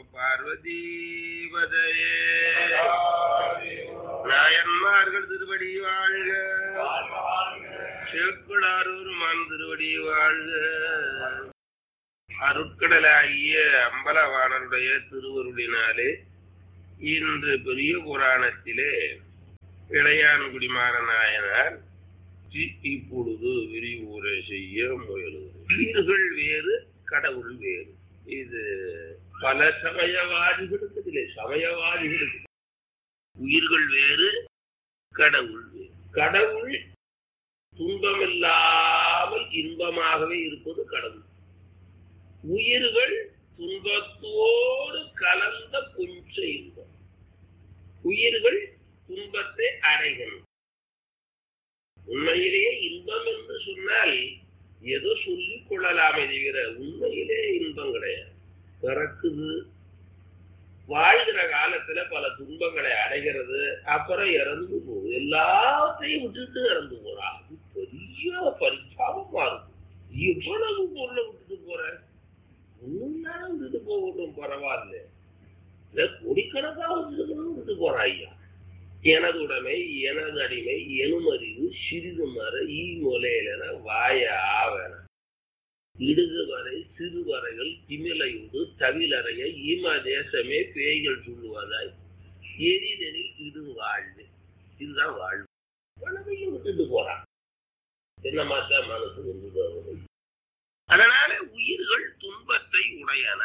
பார்வதி பதையே நாயன்மார்கள் திருவடி வாழ்க சேக்குடாரூர் மான் திருவடி வாழ்க அருட்கடலாகிய அம்பலவாணருடைய திருவருளினாலே இன்று பெரிய புராணத்திலே இளையான்குடி மாறநாயனார் இப்பொழுது விரிவுரை செய்ய முயலுகிறது உயிர்கள் வேறு கடவுள் வேறு இது பல சமயவாதிகளுக்கு இல்லை சமயவாதிகளுக்கு உயிர்கள் வேறு கடவுள் வேறு கடவுள் துன்பமில்லாமல் இன்பமாகவே இருப்பது கடவுள் உயிர்கள் துன்பத்தோடு கலந்த கொஞ்ச இன்பம் உயிர்கள் துன்பத்தை அடைகின்றன உண்மையிலேயே இன்பம் என்று சொன்னால் ஏதோ சொல்லிக் கொள்ளலாமே தவிர உண்மையிலே இன்பம் கிடையாது பிறக்குது வாழ்கிற காலத்துல பல துன்பங்களை அடைகிறது அப்புறம் இறந்து போகுது எல்லாத்தையும் விட்டுட்டு இறந்து போறா அது பெரிய பரிசாபமா இருக்கும் எவ்வளவு பொருளை விட்டுட்டு போற ஒன்னும் நேரம் விட்டுட்டு போகட்டும் பரவாயில்ல இல்ல கோடிக்கணக்காக வச்சிருக்கணும் விட்டுட்டு போறா ஐயா எனது உடைமை எனது அடிமை எனுமறிவு சிறிது மர ஈ முலையிலன வாய ஆவன இடுகு வரை சிறு வரைகள் திமிலையுடு தவிலறைய ஈம தேசமே பேய்கள் சொல்லுவதாய் எரிதனில் இது வாழ்வு இதுதான் வாழ்வு பணத்தையும் விட்டுட்டு போறான் என்னமாத்தான் மனசு வந்து அதனால உயிர்கள் துன்பத்தை உடையன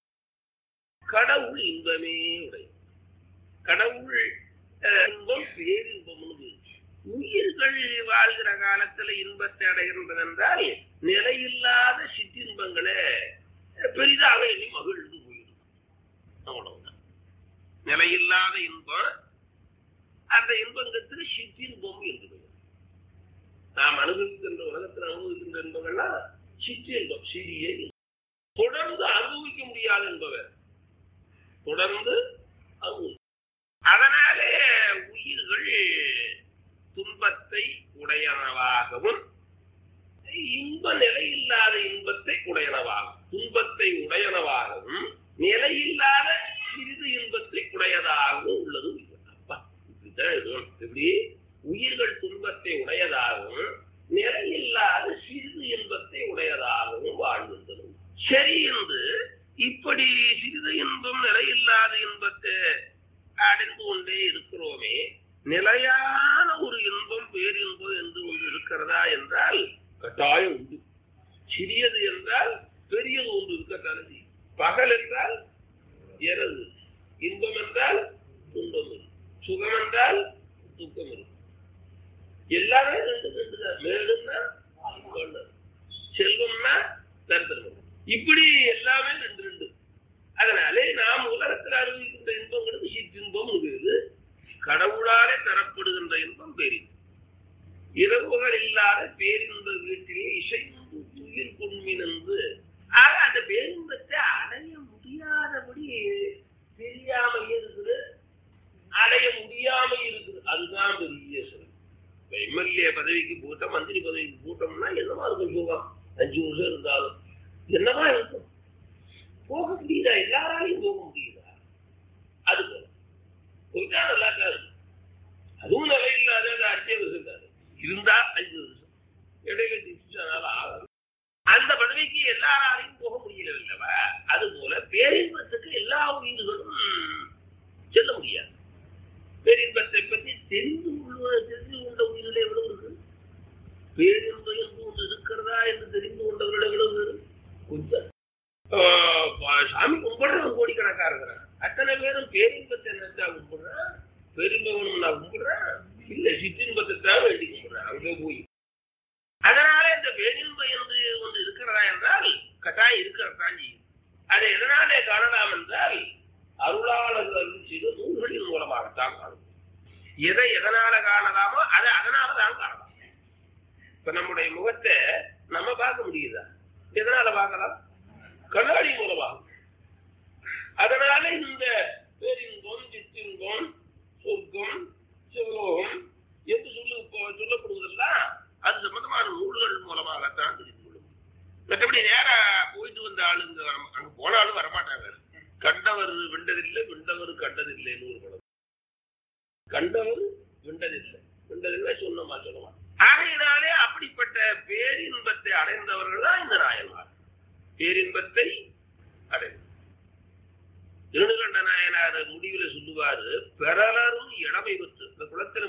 கடவுள் இன்பமே உடைய கடவுள் இன்பம் பேரின்பம்னு உயிர்கள் வாழ்கிற காலத்துல இன்பத்தை அடைகின்றது என்றால் நிலையில்லாத சிற்றின்பங்களை பெரிதாக எண்ணி மகிழ்ந்து போயிடும் அவ்வளவுதான் நிலையில்லாத இன்பம் அந்த இன்பங்களுக்கு சிற்றின்பம் என்று பெயர் நாம் அனுபவிக்கின்ற உலகத்தில் அனுபவிக்கின்ற இன்பங்கள்லாம் சிற்றின்பம் சிறிய தொடர்ந்து அனுபவிக்க முடியாது என்பவர் தொடர்ந்து அனுபவி அதனாலே உயிர்கள் துன்பத்தை உடையனவாகவும் இன்ப நிலையில்லாத இன்பத்தை உடையனவாகும் துன்பத்தை உடையனவாகவும் நிலையில்லாத சிறிது இன்பத்தை உடையதாகவும் உள்ளது அப்பா இப்படித்தான் இருக்கணும் எப்படி உயிர்கள் துன்பத்தை உடையதாகவும் நிலையில்லாத சிறிது இன்பத்தை உடையதாகவும் வாழ்கின்றது சரி என்று இப்படி சிறிது இன்பம் நிலையில்லாத இன்பத்தை அடைந்து கொண்டே இருக்கிறோமே நிலையான ஒரு இன்பம் பேரின்பம் என்று ஒன்று இருக்கிறதா என்றால் கட்டாயம் உண்டு சிறியது என்றால் பெரியது ஒன்று இருக்கத்தானே பகல் என்றால் இரவு இன்பம் என்றால் துன்பம் சுகம் என்றால் துக்கம் இருக்கும் எல்லாமே ரெண்டு ரெண்டு தான் மேடுன்னா செல்வம்னா தரித்திரம் இப்படி எல்லாமே ரெண்டு ரெண்டு அதனாலே நாம் உலகத்தில் அனுபவிக்கின்ற இன்பங்களுக்கு சிற்றின்பம் இருக்குது கடவுளாலே தரப்படுகின்ற இன்பம் பேரின்பம் இரவுகள் இல்லாத பேரின்ப வீட்டிலே இசைந்து துயில் கொன்மினந்து ஆக அந்த பேரின்பத்தை அடைய முடியாதபடி தெரியாம இருக்குது அடைய முடியாம இருக்குது அதுதான் பெரிய சிறப்பு எம்எல்ஏ பதவிக்கு போட்டோம் மந்திரி பதவிக்கு போட்டோம்னா என்னமா இருக்கும் சுகம் அஞ்சு வருஷம் இருந்தாலும் என்னமா இருக்கும் போக முடியுதா எல்லாராலையும் போக முடியுதா அது போல போயிட்டா நல்லா இருக்கும் அதுவும் நிலை இல்லாத அஞ்சே வருஷம் தான் இருந்தா அஞ்சு வருஷம் இடையில திட்டால ஆகாது அந்த பதவிக்கு எல்லாராலையும் போக முடியல இல்லவா அது போல பேரின்பத்துக்கு எல்லா உயிர்களும் செல்ல முடியாது பேரின்பத்தை பற்றி தெரிந்து கொள்வது தெரிந்து கொண்ட உயிரில் எவ்வளவு இருக்கு பேரின்பம் என்று ஒன்று இருக்கிறதா என்று தெரிந்து கொண்டவர்கள் எவ்வளவு கொஞ்சம் சாமி கும்பிடுறவன் கோடிக்கணக்கா இருக்கிறான் அத்தனை பேரும் பேரின்பத்தை நினைச்சா கும்பிடுறான் பேரின்பம் நான் கும்பிடுறேன் இல்ல சிற்றின்பத்தை தான் வேண்டி கும்பிடுறேன் அங்கே போய் அதனால இந்த பேரின்பம் என்று ஒன்று இருக்கிறதா என்றால் கட்டாயம் இருக்கிறதான் செய்யும் அதை எதனாலே காணலாம் என்றால் அருளாளர்கள் செய்த நூல்களின் மூலமாகத்தான் காணும் எதை எதனால காணலாமோ அதை அதனால தான் காணலாம் இப்ப நம்முடைய முகத்தை நம்ம பார்க்க முடியுதா எதனால பார்க்கலாம் கண்ணாடி மூலமாக அதனால இந்த பேரின்பம் சிற்றின்பம் சொர்க்கம் சிவலோகம் என்று சொல்லு சொல்லப்படுவதெல்லாம் அது சம்பந்தமான நூல்கள் மூலமாகத்தான் தெரிந்து கொள்ளும் மற்றபடி நேரா போயிட்டு வந்த ஆளுங்க வர- அங்க போனாலும் வரமாட்டாங்க கண்டவர் விண்டதில்லை விண்டவர் கண்டதில்லைன்னு ஒரு படம் கண்டவர் விண்டதில்லை விண்டதில்லை சொன்னமா சொல்லலாம் ஆகையினாலே அப்படிப்பட்ட பேரின்பத்தை அடைந்தவர்கள் தான் இந்த நாயன்மார் பேரின்பத்தை அடைந்த திருநகண்ட நாயனார் முடிவில் சொல்லுவாரு பெறலரும் இளமை பெற்று இந்த குளத்தில்